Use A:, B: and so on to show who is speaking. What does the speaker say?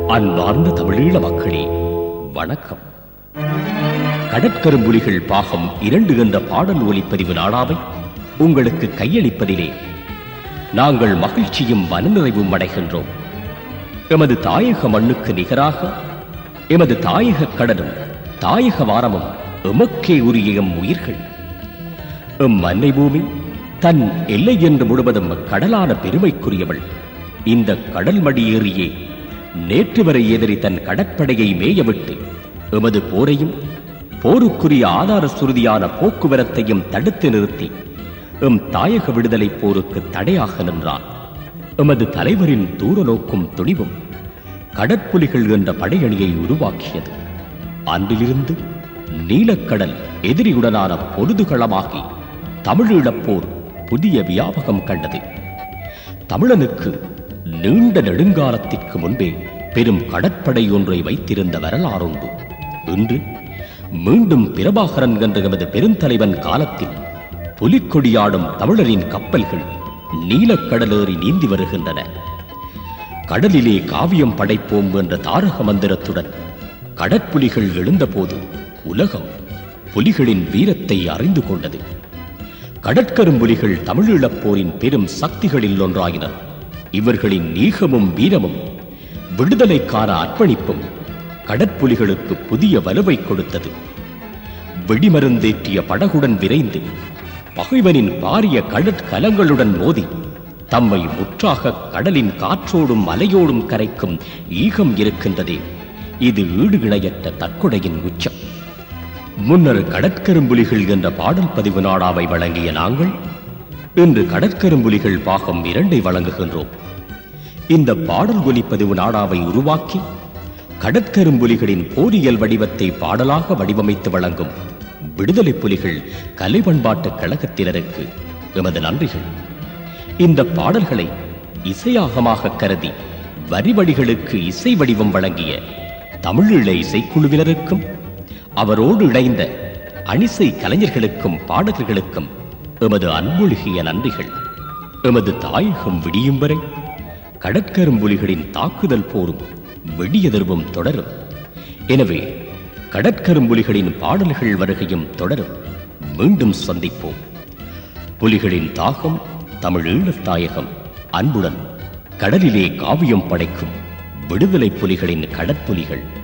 A: அன்பார்ந்த தமிழீழ மக்களே வணக்கம் கடற்கரும்புலிகள் பாகம் இரண்டு என்ற பாடல் ஒலிப்பதிவு நாடாவை உங்களுக்கு கையளிப்பதிலே நாங்கள் மகிழ்ச்சியும் மனநிறைவும் அடைகின்றோம் எமது தாயக மண்ணுக்கு நிகராக எமது தாயக கடலும் தாயக வாரமும் எமக்கே உரிய எம் உயிர்கள் எம் அன்னை பூமி தன் எல்லை என்று முழுவதும் கடலான பெருமைக்குரியவள் இந்த கடல் மடியேறியே நேற்று வரை எதிரி தன் கடற்படையை மேயவிட்டு எமது போரையும் போருக்குரிய ஆதார சுருதியான போக்குவரத்தையும் தடுத்து நிறுத்தி எம் தாயக விடுதலை போருக்கு தடையாக நின்றான் எமது தலைவரின் தூர நோக்கும் துணிவும் கடற்புலிகள் என்ற படையணியை உருவாக்கியது அன்றிலிருந்து நீலக்கடல் எதிரியுடனான பொழுதுகளமாகி தமிழீழப் போர் புதிய வியாபகம் கண்டது தமிழனுக்கு நீண்ட நெடுங்காலத்திற்கு முன்பே பெரும் கடற்படை ஒன்றை வைத்திருந்த வரலாறுண்டு இன்று மீண்டும் பிரபாகரன் என்ற எமது பெருந்தலைவன் காலத்தில் புலிக்கொடியாடும் தமிழரின் கப்பல்கள் நீலக்கடலேறி நீந்தி வருகின்றன கடலிலே காவியம் படைப்போம் என்ற தாரக மந்திரத்துடன் கடற்புலிகள் எழுந்தபோது உலகம் புலிகளின் வீரத்தை அறிந்து கொண்டது கடற்கரும்புலிகள் தமிழீழப் போரின் பெரும் சக்திகளில் ஒன்றாயினர் இவர்களின் நீகமும் வீரமும் விடுதலைக்கான அர்ப்பணிப்பும் கடற்புலிகளுக்கு புதிய வலுவை கொடுத்தது வெடிமருந்தேற்றிய படகுடன் விரைந்து பகைவனின் பாரிய கடற்கலங்களுடன் மோதி தம்மை முற்றாக கடலின் காற்றோடும் அலையோடும் கரைக்கும் ஈகம் இருக்கின்றதே இது ஈடு இணையற்ற தற்கொடையின் உச்சம் முன்னர் கடற்கரும்புலிகள் என்ற பாடல் பதிவு நாடாவை வழங்கிய நாங்கள் இன்று கடற்கரும்புலிகள் பாகம் இரண்டை வழங்குகின்றோம் இந்த பாடல் ஒலிப்பதிவு நாடாவை உருவாக்கி கடற்கரும்புலிகளின் போரியல் வடிவத்தை பாடலாக வடிவமைத்து வழங்கும் விடுதலை புலிகள் கலை பண்பாட்டு கழகத்தினருக்கு எமது நன்றிகள் இந்த பாடல்களை இசையாகமாக கருதி வரிவடிகளுக்கு இசை வடிவம் வழங்கிய தமிழீழ இசைக்குழுவினருக்கும் அவரோடு இணைந்த அணிசை கலைஞர்களுக்கும் பாடகர்களுக்கும் எமது அன்பொழுகிய நன்றிகள் எமது தாயகம் விடியும் வரை கடற்கரும்புலிகளின் தாக்குதல் போரும் வெடியெதிர்வும் தொடரும் எனவே கடற்கரும்புலிகளின் பாடல்கள் வருகையும் தொடரும் மீண்டும் சந்திப்போம் புலிகளின் தாகம் தமிழீழத் தாயகம் அன்புடன் கடலிலே காவியம் படைக்கும் விடுதலை புலிகளின் கடற்புலிகள்